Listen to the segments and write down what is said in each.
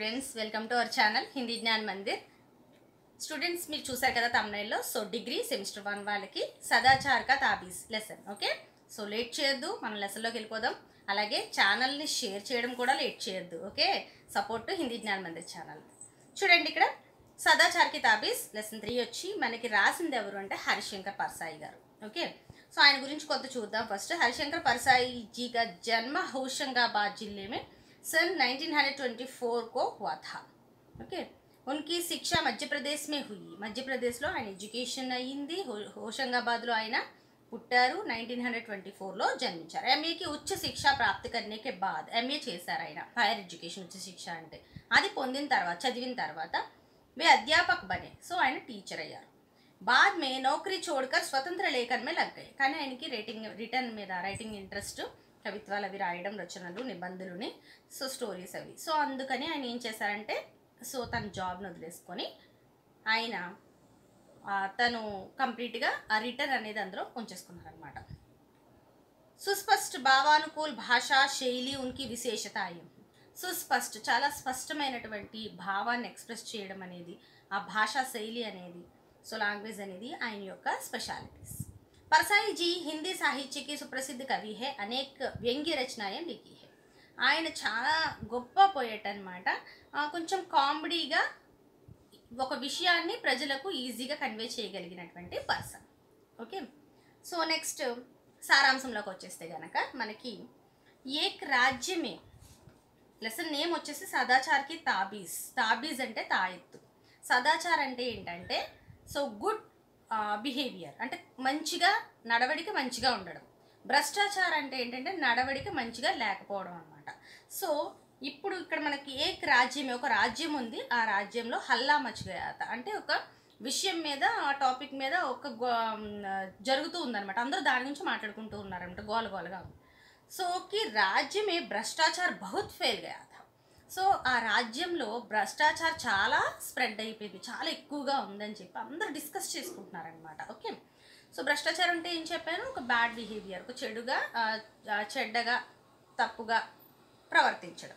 students welcome to our channel Hindi Gyan Mandir students మీరు చూసారు కదా తమిళలో సో డిగ్రీ సెమిస్టర్ వన్ వాళ్ళకి Sadachar ka Tabeez lesson okay so late చేయొద్దు మనం లెసన్లోకి వెళ్ళిపోదాం అలాగే ఛానల్ని షేర్ చేయడం కూడా లేట్ చేయొద్దు okay support to Hindi Gyan Mandir channel చూడండి ఇక్కడ సదాచార్ కి తాబీస్ లెసన్ త్రీ వచ్చి మనకి రాసింది ఎవరు అంటే హరిశంకర్ పర్సాయి గారు ఓకే సో ఆయన గురించి కొంత చూద్దాం ఫస్ట్ हरिशंकर परसाई जी का जन्म होशंगाबाद जिले में सन 1924 को हुआ था ఓకే ఉన్కి శిక్ష మధ్యప్రదేశ్ మే హుయి మధ్యప్రదేశ్లో ఆయన ఎడ్యుకేషన్ అయ్యింది హో- హోషంగాబాద్లో ఆయన పుట్టారు నైన్టీన్ హండ్రెడ్ ట్వంటీ ఫోర్లో జన్మించారు ఎంఏకి ఉచ్చ శిక్ష ప్రాప్తి కర్నేకే బాద్ ఎంఏ చేశారు ఆయన హైయర్ ఎడ్యుకేషన్ ఉచ్చ శిక్ష అంటే అది పొందిన తర్వాత చదివిన తర్వాత వే అధ్యాపక్ బనే సో ఆయన టీచర్ అయ్యారు बाद में नौकरी छोड़कर స్వతంత్ర లేఖన్ మే లగ్ గए కానీ ఆయనకి రైటింగ్ రిటర్న్ మీద రైటింగ్ ఇంట్రెస్ట్ కవిత్వాలు అవి రాయడం రచనలు నిబంధనలుని సో స్టోరీస్ అవి సో అందుకని ఆయన ఏం చేశారంటే సో తన జాబ్ను వదిలేసుకొని ఆయన ఆ, తను కంప్లీట్గా ఆ రిటర్న్ అనేది అందులో ఉంచేసుకున్నారనమాట సుస్పష్ట భావానుకూల్ భాషా శైలి ఉనికి విశేషత అయ్యం సుస్పష్ట చాలా స్పష్టమైనటువంటి భావాన్ని ఎక్స్ప్రెస్ చేయడం అనేది ఆ భాషా శైలి అనేది సో లాంగ్వేజ్ అనేది ఆయన యొక్క స్పెషాలిటీస్ परसाई जी हिंदी साहित्य की सुप्रसिद्ध कवि है అనేక వ్యంగ్య రచనాయం లిఖి है ఆయన చాలా గొప్ప పోయేట్ అనమాట కొంచెం కామెడీగా ఒక విషయాన్ని ప్రజలకు ఈజీగా కన్వే చేయగలిగినటువంటి పర్సన్ ఓకే సో నెక్స్ట్ సారాంశంలోకి వచ్చేస్తే గనక మనకి ఏక్ రాజ్యమే లెసన్ నేమ్ వచ్చేసి సదాచార్కి తాబీజ్ తాబీజ్ అంటే తాయెత్తు సదాచార్ అంటే ఏంటంటే సో గుడ్ బిహేవియర్ అంటే మంచిగా నడవడిక మంచిగా ఉండడం భ్రష్టాచారం అంటే ఏంటంటే నడవడిక మంచిగా లేకపోవడం అనమాట సో ఇప్పుడు ఇక్కడ మనకి ఏక్ రాజ్యమే ఒక రాజ్యం ఉంది ఆ రాజ్యంలో హల్లా మచిగయాత అంటే ఒక విషయం మీద ఆ టాపిక్ మీద ఒక గో- జరుగుతూ ఉందన్నమాట అందరూ దాని గురించి మాట్లాడుకుంటూ ఉన్నారనమాట గోల గోలగా ఉంది సో కి राज्य में भ्रष्टाचार बहुत फैल गया था సో ఆ రాజ్యంలో భ్రష్టాచారం చాలా స్ప్రెడ్ అయిపోయింది చాలా ఎక్కువగా ఉందని చెప్పి అందరూ డిస్కస్ చేసుకుంటున్నారనమాట ఓకే సో భ్రష్టాచారం అంటే ఏం చెప్పాను ఒక బ్యాడ్ బిహేవియర్ ఒక చెడుగా ఆ, ఆ, చెడ్డగా తప్పుగా ప్రవర్తించడం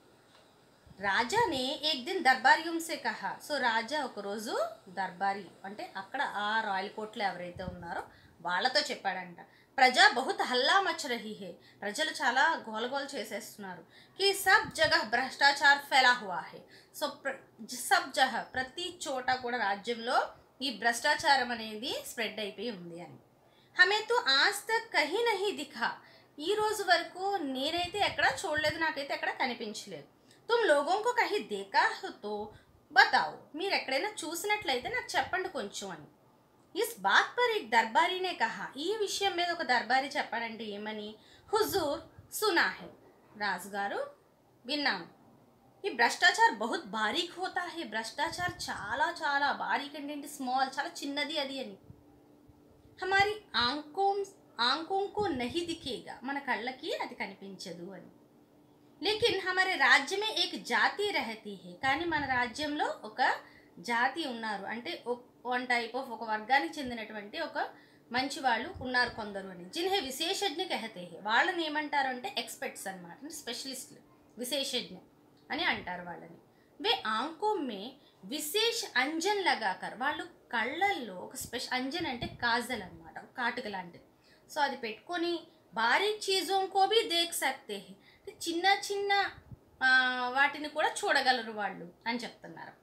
రాజానే ఏక్ దిన్ దర్బారియం సే కహా సో రాజా ఒకరోజు దర్బారీ అంటే అక్కడ ఆ రాయల్ కోర్టులో ఎవరైతే ఉన్నారో వాళ్ళతో చెప్పాడంట ప్రజా బహుత్ హల్లా మచ్ రహీ హే ప్రజలు చాలా గోలగోల చేసేస్తున్నారు కి సబ్ జగహ్ భ్రష్టాచార్ ఫెలా హువా హే సో ప్ర సబ్ జహ ప్రతి చోట కూడా రాజ్యంలో ఈ భ్రష్టాచారం అనేది స్ప్రెడ్ అయిపోయి ఉంది అని హమే తో ఆజ్ తక్ కహీ నహీ దిఖా ఈ రోజు వరకు నేనైతే ఎక్కడ చూడలేదు నాకైతే ఎక్కడ కనిపించలేదు తుమ్ లోగోంకో కహీ దేకా హో తో బతావు మీరు ఎక్కడైనా చూసినట్లయితే నాకు చెప్పండి కొంచెం అని ఇస్ బాత్ పర్ एक దర్బారీ ने కహా ఈ విషయం మీద ఒక దర్బారీ చెప్పాడంటే ఏమని హుజూర్ సునా హై రాజుగారు విన్నాను ఈ భ్రష్టాచార్ బహుత్ బారీక్ హోతా హే భ్రష్టాచార్ చాలా చాలా బారీక్ అంటే ఏంటి స్మాల్ చాలా చిన్నది అది అని హమారి ఆంకోం ఆంకోంకో నహి దిఖేగా మన కళ్ళకి అది కనిపించదు అని లేకిన్ హమారే రాజ్యమే ఏక్ జాతి రహతి హే కానీ మన రాజ్యంలో ఒక జాతి ఉన్నారు అంటే వన్ టైప్ ఆఫ్ ఒక వర్గానికి చెందినటువంటి ఒక మంచి వాళ్ళు ఉన్నారు కొందరు అని జిన్హే విశేషజ్ఞ కహతే హే వాళ్ళని ఏమంటారు అంటే ఎక్స్పర్ట్స్ అనమాట అంటే స్పెషలిస్టులు విశేషజ్ఞ అని అంటారు వాళ్ళని వే ఆంకోమ్మే విశేష అంజన్ లగాకర్ వాళ్ళు కళ్ళల్లో ఒక స్పెషల్ అంజన్ అంటే కాజల్ అనమాట కాటుక లాంటిది సో అది పెట్టుకొని బారీక్ చీజోంకో బి దేక్ సక్తే హే అంటే చిన్న చిన్న ఆ, వాటిని కూడా చూడగలరు వాళ్ళు అని చెప్తున్నారు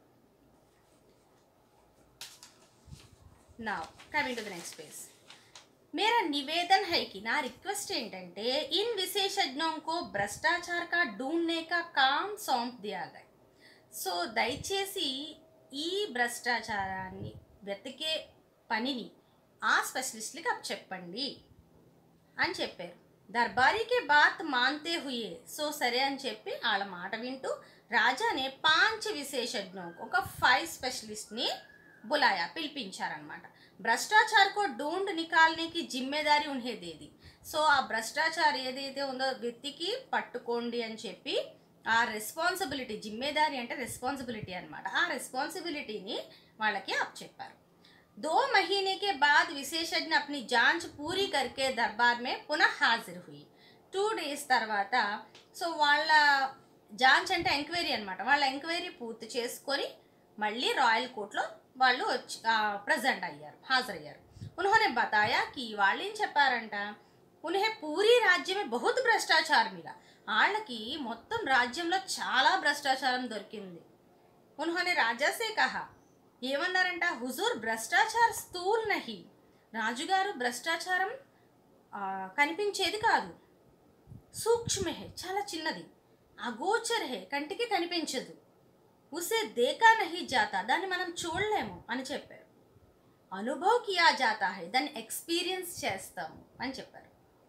నా coming to the next page मेरा निवेदन है कि ना रिक्वेस्ट ఏంటంటే इन विशेषज्ञों को भ्रष्टाचार का ढूंढने का काम सौंप दिया गया సో దయచేసి ఈ భ్రష్టాచారాన్ని వెతికే పనిని ఆ స్పెషలిస్ట్లకి అప్ చెప్పండి అని చెప్పారు దర్బారీకే బాత్ మాన్తే హుయే సో సరే అని చెప్పి వాళ్ళ మాట వింటూ రాజానే పాంచ్ విశేషజ్ఞం ఒక ఫైవ్ స్పెషలిస్ట్ని బులాయా పిలిపించారనమాట భ్రష్టాచార్ కో డోండ్ నికాల్నేకి జిమ్మేదారి ఉన్హేదేది సో ఆ భ్రష్టాచార్ ఏదైతే ఉందో వెతికి పట్టుకోండి అని చెప్పి ఆ రెస్పాన్సిబిలిటీ జిమ్మేదారి అంటే రెస్పాన్సిబిలిటీ అన్నమాట ఆ రెస్పాన్సిబిలిటీని వాళ్ళకి అప్ చెప్పారు दो महीने के बाद विशेषज्ञ अपनी जांच पूरी करके दरबार में पुनः हाजिर हुई టూ డేస్ తర్వాత సో వాళ్ళ జాంచ్ అంటే ఎంక్వైరీ అనమాట వాళ్ళ ఎంక్వైరీ పూర్తి చేసుకొని మళ్ళీ రాయల్ కోర్టులో వాళ్ళు వచ్చి ప్రజెంట్ అయ్యారు హాజరయ్యారు ఉన్హోనే బతాయా కి వాళ్ళు ఏం చెప్పారంట ఉన్హే పూరి రాజ్యమే బహుత్ భ్రష్టాచారం ఇలా వాళ్ళకి మొత్తం రాజ్యంలో చాలా భ్రష్టాచారం దొరికింది ఉన్హోనే రాజాసే కహా ఏమన్నారంట హుజూర్ భ్రష్టాచార స్థూల్ నహి రాజుగారు భ్రష్టాచారం ఆ, కనిపించేది కాదు సూక్ష్మ హే చాలా చిన్నది అగోచర్ హే కంటికి కనిపించదు ఉసే దేకా నహి జాతా దాన్ని మనం చూడలేము అని చెప్పారు అనుభవ్ కియా జాతా హై దాన్ని ఎక్స్పీరియన్స్ చేస్తాము అని చెప్పారు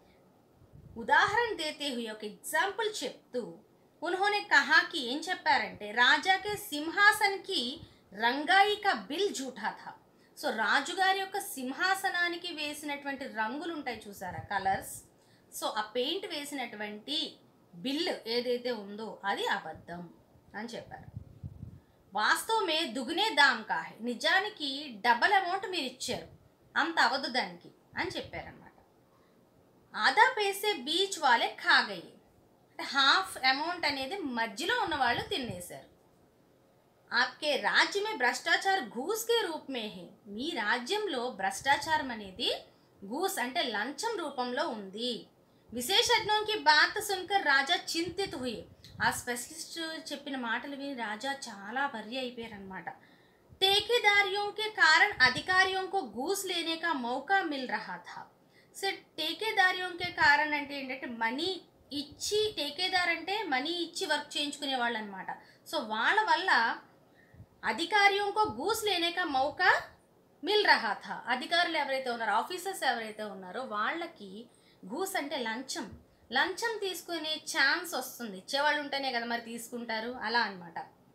ఉదాహరణ దేతే హుయి ఒక ఎగ్జాంపుల్ చెప్తూ ఉన్హోనే కహాకి ఏం చెప్పారంటే రాజాకే సింహాసన్కి రంగాయి కా బిల్ జూఠా థా సో రాజుగారి యొక్క సింహాసనానికి వేసినటువంటి రంగులు ఉంటాయి చూసారా కలర్స్ సో ఆ పెయింట్ వేసినటువంటి బిల్ ఏదైతే ఉందో అది అబద్ధం అని చెప్పారు వాస్తవమే దుగునే దామ్ కాహే నిజానికి డబల్ అమౌంట్ మీరు ఇచ్చారు అంత అవదు దానికి అని చెప్పారనమాట ఆదా పేసే బీచ్ వాళ్ళే ఖాగయ్యి అంటే హాఫ్ అమౌంట్ అనేది మధ్యలో ఉన్న వాళ్ళు తినేశారు ఆప్కే రాజ్య మే భ్రష్టాచార్ ఘూస్ కే రూప్ మే హే మీ రాజ్యంలో భ్రష్టాచారం అనేది घूस అంటే లంచం రూపంలో ఉంది విశేషజ్ఞోంకి బాత్ సున్కర్ రాజా చింతిత్ హుయి ఆ స్పెషలిస్ట్ చెప్పిన మాటలు విని రాజా చాలా వర్రి అయిపోయారనమాట ठेकेदारियों के कारण अधिकारियों को घूस लेने का मौका मिल रहा था సో ठेकेदारियों के कारण అంటే ఏంటంటే మనీ ఇచ్చి టేకేదార్ అంటే మనీ ఇచ్చి వర్క్ చేయించుకునే వాళ్ళు అనమాట సో వాళ్ళ వల్ల అధికారియోంకో గూస్ లేనే కా మౌకా మిల్ రహా థా అధికారులు ఎవరైతే ఉన్నారో ఆఫీసర్స్ ఎవరైతే ఉన్నారో వాళ్ళకి గూస్ అంటే లంచం లంచం తీసుకునే ఛాన్స్ వస్తుంది ఇచ్చేవాళ్ళు ఉంటేనే కదా మరి తీసుకుంటారు అలా అన్నమాట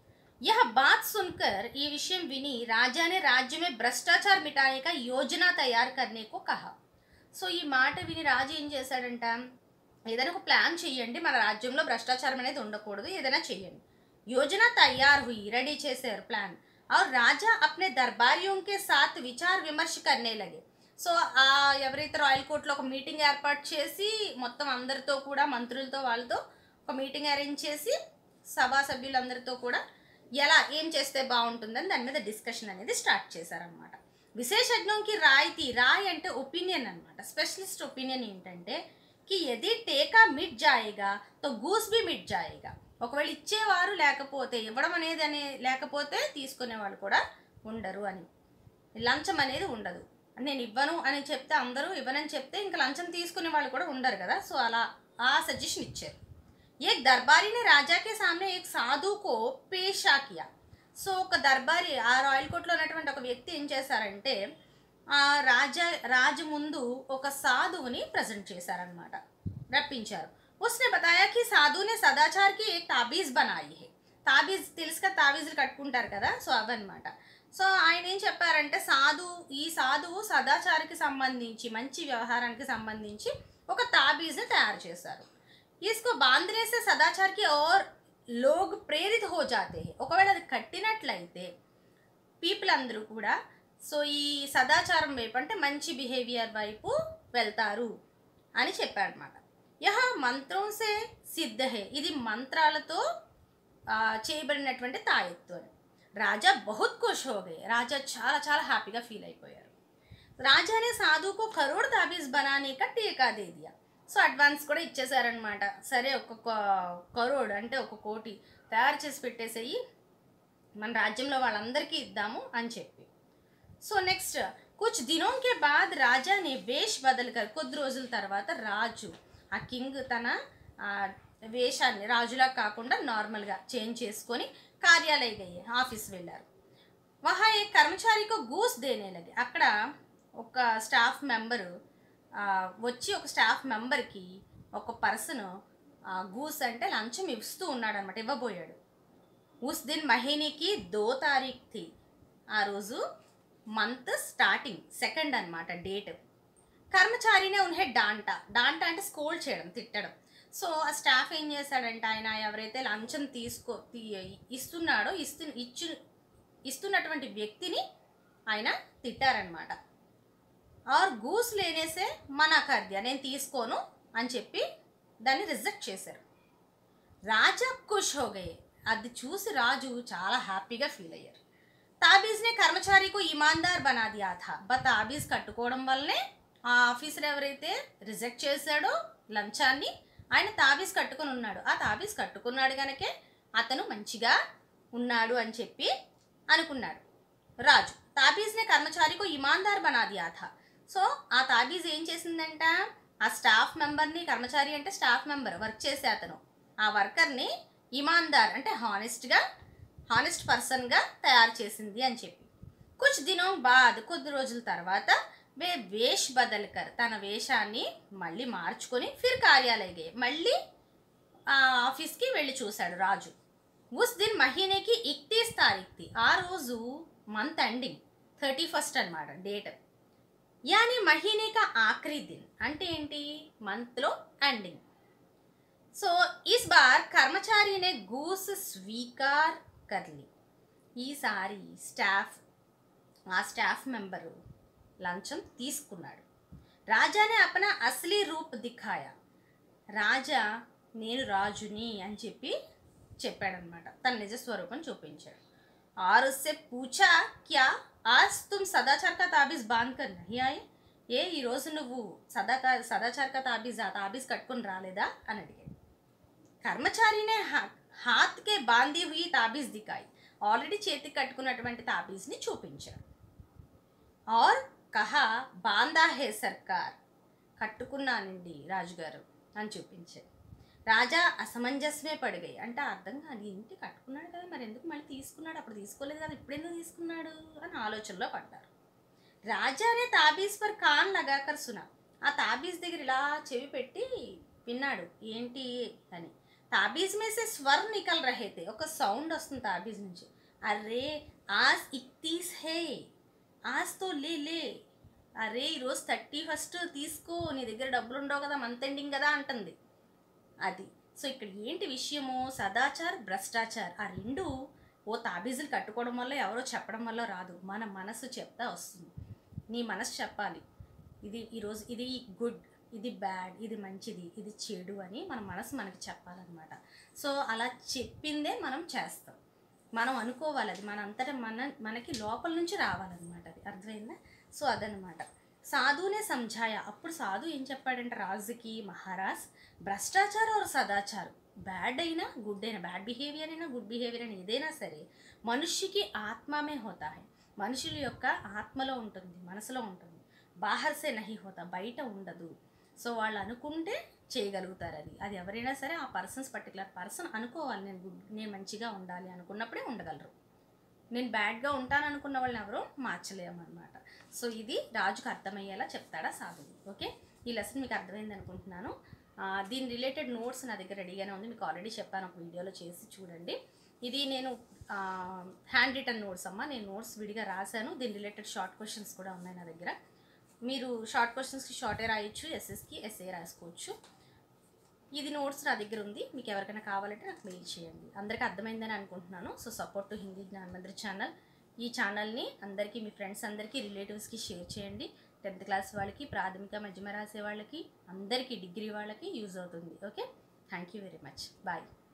यह बात सुनकर ये विषय विनी राजा ने राज्य में भ्रष्टाचार मिटाने का योजना तैयार करने को कहा సో ఈ మాట విని రాజు ఏం చేశాడంట ఏదైనా ఒక ప్లాన్ చెయ్యండి మన రాజ్యంలో భ్రష్టాచారం అనేది ఉండకూడదు ఏదైనా చెయ్యండి యోజన తయారు హుయి రెడీ చేశారు ప్లాన్ और రాజా अपने दरबारियों के साथ విచార్ విమర్శ करने लगे సో ఆ ఎవరైతే రాయల్ కోర్టులో ఒక మీటింగ్ ఏర్పాటు చేసి మొత్తం అందరితో కూడా మంత్రులతో వాళ్ళతో ఒక మీటింగ్ అరేంజ్ చేసి సభా సభ్యులందరితో కూడా ఎలా ఏం చేస్తే బాగుంటుందని దాని మీద డిస్కషన్ అనేది స్టార్ట్ చేశారనమాట విశేషజ్ఞంకి రాయితీ రాయ్ అంటే ఒపీనియన్ అనమాట స్పెషలిస్ట్ ఒపీనియన్ ఏంటంటే కి ఎది టేకా మిట్ జాయేగా తో గూస్ బి మిట్ జాయేగా ఒకవేళ ఇచ్చేవారు లేకపోతే ఇవ్వడం అనేది అనే లేకపోతే తీసుకునే వాళ్ళు కూడా ఉండరు అని లంచం అనేది ఉండదు నేను ఇవ్వను అని చెప్తే అందరూ ఇవ్వనని చెప్తే ఇంకా లంచం తీసుకునే వాళ్ళు కూడా ఉండరు కదా సో అలా ఆ సజెషన్ ఇచ్చారు एक दरबारी ने राजा के सामने एक साधु को पेशा किया సో ఒక దర్బారి ఆ రాయల్ కోర్టులో ఉన్నటువంటి ఒక వ్యక్తి ఏం చేశారంటే ఆ రాజా రాజు ముందు ఒక సాధువుని ప్రజెంట్ చేశారనమాట రప్పించారు ఉస్నే బతాయా కి సాధువునే సదాచార్కి ఏక్ తాబీజ్ బనాయి హే తాబీజ్ తెలుసు కదా తాబీజులు కట్టుకుంటారు కదా సో అవన్నమాట సో ఆయన ఏం చెప్పారంటే సాధు ఈ సాధువు సదాచారికి సంబంధించి మంచి వ్యవహారానికి సంబంధించి ఒక తాబీజ్ని తయారు చేశారు इसको बांधने से सदाचार की और लोग ప్రేరిత హో జాతే హై ఒకవేళ అది కట్టినట్లయితే పీపుల్ అందరూ కూడా సో ఈ సదాచారం వైపు అంటే మంచి బిహేవియర్ వైపు వెళ్తారు అని చెప్పారనమాట యహ మంత్రం సే సిద్ధ హే ఇది మంత్రాలతో ఆ, చేయబడినటువంటి తాయెత్తు అని రాజా బహుత్ ఖుష్ హో గయే రాజా చాలా చాలా హ్యాపీగా ఫీల్ అయిపోయారు రాజా ने साधु को करोड़ ताबीज बनाने का టీకా దే దియా సో అడ్వాన్స్ కూడా ఇచ్చేసారనమాట సరే ఒక క- కరోడ్ అంటే ఒక కోటి తయారు చేసి పెట్టేసేయి మన రాజ్యంలో వాళ్ళందరికీ ఇద్దాము అని చెప్పి సో నెక్స్ట్ కుచ్ దినోంకే బాద్ రాజాని వేష్ బదలుకర్ కొద్ది రోజుల తర్వాత రాజు ఆ కింగ్ తన ఆ, వేషాన్ని రాజులా కాకుండా నార్మల్గా చేంజ్ చేసుకొని కార్యాలయ గయ్యే ఆఫీస్ వెళ్ళారు వహా ఏ కర్మచారికి గూస్ దేనే లగే అక్కడ ఒక స్టాఫ్ మెంబరు వచ్చి ఒక స్టాఫ్ మెంబర్కి ఒక పర్సన్ గూస్ అంటే లంచం ఇస్తూ ఉన్నాడు అనమాట ఇవ్వబోయాడు ఉస్ దిన్ మహినికి దో తారీఖ్ థి ఆ రోజు మంత్ స్టార్టింగ్ సెకండ్ అన్నమాట డేట్ కర్మచారినే ఉన్హే డాంటా డాంటా అంటే స్కోల్డ్ చేయడం తిట్టడం సో ఆ స్టాఫ్ ఏం చేశాడంటే ఆయన ఎవరైతే లంచం తీసుకో తీ- ఇస్తున్నాడో ఇస్తు ఇచ్చు ఇస్తున్నటువంటి వ్యక్తిని ఆయన తిట్టారనమాట ఆర్ గూస్ లేనేసే మనా కర్దియా నేను తీసుకోను అని చెప్పి దాన్ని రిజెక్ట్ చేశారు రాజా ఖుష్ హో గయే అది చూసి రాజు చాలా హ్యాపీగా ఫీల్ అయ్యారు తాబీజ్నే కర్మచారికి ఇమాందార్ బనా దియా థా బట్ తాబీజ్ కట్టుకోవడం వల్లనే ఆ ఆఫీసర్ ఎవరైతే రిజెక్ట్ చేశాడో లంచాన్ని ఆయన తాబీజ్ కట్టుకొని ఉన్నాడు ఆ తాబీజ్ కట్టుకున్నాడు కనుకే అతను మంచిగా ఉన్నాడు అని చెప్పి అనుకున్నాడు రాజు తాబీజ్నే కర్మచారికి ఇమాందార్ బనా దియా థా సో ఆ తాబీజ్ ఏం చేసిందంట ఆ స్టాఫ్ మెంబర్ని కర్మచారి అంటే స్టాఫ్ మెంబర్ వర్క్ చేసే అతను ఆ వర్కర్ని ఇమాందార్ అంటే హానెస్ట్గా హానెస్ట్ పర్సన్గా తయారు చేసింది అని చెప్పి కుచ్ దినం బాద్ కొద్ది రోజుల తర్వాత వే వేష్ బదల్కర్ తన వేషాన్ని మళ్ళీ మార్చుకొని ఫిర్ కార్యాలయగే మళ్ళీ ఆ ఆఫీస్కి వెళ్ళి చూశాడు రాజు ఉస్ దిన్ మహీనేకి ఇక్తీస్ తారీఖుది ఆ రోజు మంత్ ఎండింగ్ థర్టీ ఫస్ట్ అనమాట డేట్ యాని మహీనే కా ఆఖరి దిన్ అంటే ఏంటి మంత్లో ఎండింగ్ సో ఇస్ బార్ కర్మచారి నే గూస్ స్వీకార్ కర్లి ఈసారి స్టాఫ్ ఆ స్టాఫ్ మెంబరు లంచం తీసుకున్నాడు రాజానే అపన అసలీ రూప్ దిఖాయా రాజా నేను రాజుని అని చెప్పి చెప్పాడనమాట తన నిజ స్వరూపం చూపించాడు और उससे पूछा क्या आज तुम सदाचार का ताबीज बांध कर नहीं आए ఏ ఈరోజు నువ్వు సదాకా సదాచారక తాబీజ్ ఆ తాబీజ్ కట్టుకొని రాలేదా అని అడిగాడు కర్మచారినే హా- హాత్కే బాందీ హుయి తాబీజ్ దికాయి ఆల్రెడీ చేతికి కట్టుకున్నటువంటి తాబీజ్ని చూపించాడు ఆర్ కహా బాందా హే సర్కార్ కట్టుకున్నానండి రాజుగారు అని చూపించాడు రాజా అసమంజసమే పడిగాయి అంటే అర్థం కాదు ఇంటి కట్టుకున్నాడు కదా మరి ఎందుకు మళ్ళీ తీసుకున్నాడు అప్పుడు తీసుకోలేదు కదా ఇప్పుడు ఎందుకు తీసుకున్నాడు అని ఆలోచనలో పడ్డారు రాజానే తాబీజ్ పర్ కాన్ లగాకర్ సునా ఆ తాబీజ్ దగ్గర ఇలా చెవి పెట్టి విన్నాడు ఏంటి అని తాబీజ్ మేసే స్వర్ నికల్ రహేతే ఒక సౌండ్ వస్తుంది తాబీజ్ నుంచి అరే ఆజ్ ఇక్తీస్ హే ఆజ్ తో లే లే అరే ఈరోజు థర్టీ ఫస్ట్ తీసుకో నీ దగ్గర డబ్బులు ఉండవు కదా మంత్ ఎండింగ్ కదా అంటుంది అది సో ఇక్కడ ఏంటి విషయము సదాచార్ భ్రష్టాచార్ ఆ రెండు ఓ తాబీజులు కట్టుకోవడం వల్ల ఎవరో చెప్పడం వల్ల రాదు మన మనసు చెప్తా వస్తుంది నీ మనసు చెప్పాలి ఇది ఈరోజు ఇది గుడ్ ఇది బ్యాడ్ ఇది మంచిది ఇది చెడు అని మన మనసు మనకి చెప్పాలన్నమాట సో అలా చెప్పిందే మనం చేస్తాం మనం అనుకోవాలి అది మన అంతటా మన మనకి లోపల నుంచి రావాలన్నమాట అది అర్థమైందా సో అదనమాట సాధునే సంజాయ అప్పుడు సాధు ఏం చెప్పాడంటే రాజుకి మహారాజ్ భ్రష్టాచారం और సదాచారం బ్యాడ్ అయినా గుడ్ అయినా బ్యాడ్ బిహేవియర్ అయినా గుడ్ బిహేవియర్ అయినా ఏదైనా సరే మనుష్యకి ఆత్మమే హోతా హై మనుషుల యొక్క ఆత్మలో ఉంటుంది మనసులో ఉంటుంది బాహర్సే నహి హోతా బయట ఉండదు సో వాళ్ళు అనుకుంటే చేయగలుగుతారు అది అది ఎవరైనా సరే ఆ పర్సన్స్ పర్టికులర్ పర్సన్ అనుకోవాలి నేను గుడ్ నేను మంచిగా ఉండాలి అనుకున్నప్పుడే ఉండగలరు నేను బ్యాడ్గా ఉంటాను అనుకున్న వాళ్ళని ఎవరో మార్చలేము అనమాట సో ఇది రాజుకు అర్థమయ్యేలా చెప్తాడా సాధువు ఓకే ఈ లెసన్ మీకు అర్థమైంది అనుకుంటున్నాను ఆ, దీని రిలేటెడ్ నోట్స్ నా దగ్గర రెడీగానే ఉంది మీకు ఆల్రెడీ చెప్పాను ఒక వీడియోలో చేసి చూడండి ఇది నేను హ్యాండ్ రిటర్న్ నోట్స్ అమ్మ నేను నోట్స్ విడిగా రాశాను దీని రిలేటెడ్ షార్ట్ క్వశ్చన్స్ కూడా ఉన్నాయి నా దగ్గర మీరు షార్ట్ క్వశ్చన్స్కి షార్టే రాయొచ్చు ఎస్ఎస్కి ఎస్ఏ రాసుకోవచ్చు ఇది నోట్స్ నా దగ్గర ఉంది మీకు ఎవరికైనా కావాలంటే నాకు మెయిల్ చేయండి అందరికీ అర్థమైందని అనుకుంటున్నాను so support to Hindi Gyan Mandir channel ఈ ఛానల్ని అందరికీ మీ ఫ్రెండ్స్ అందరికీ రిలేటివ్స్కి షేర్ చేయండి టెన్త్ క్లాస్ వాళ్ళకి ప్రాథమిక మధ్యమ రాసే వాళ్ళకి అందరికీ డిగ్రీ వాళ్ళకి యూజ్ అవుతుంది okay thank you very much bye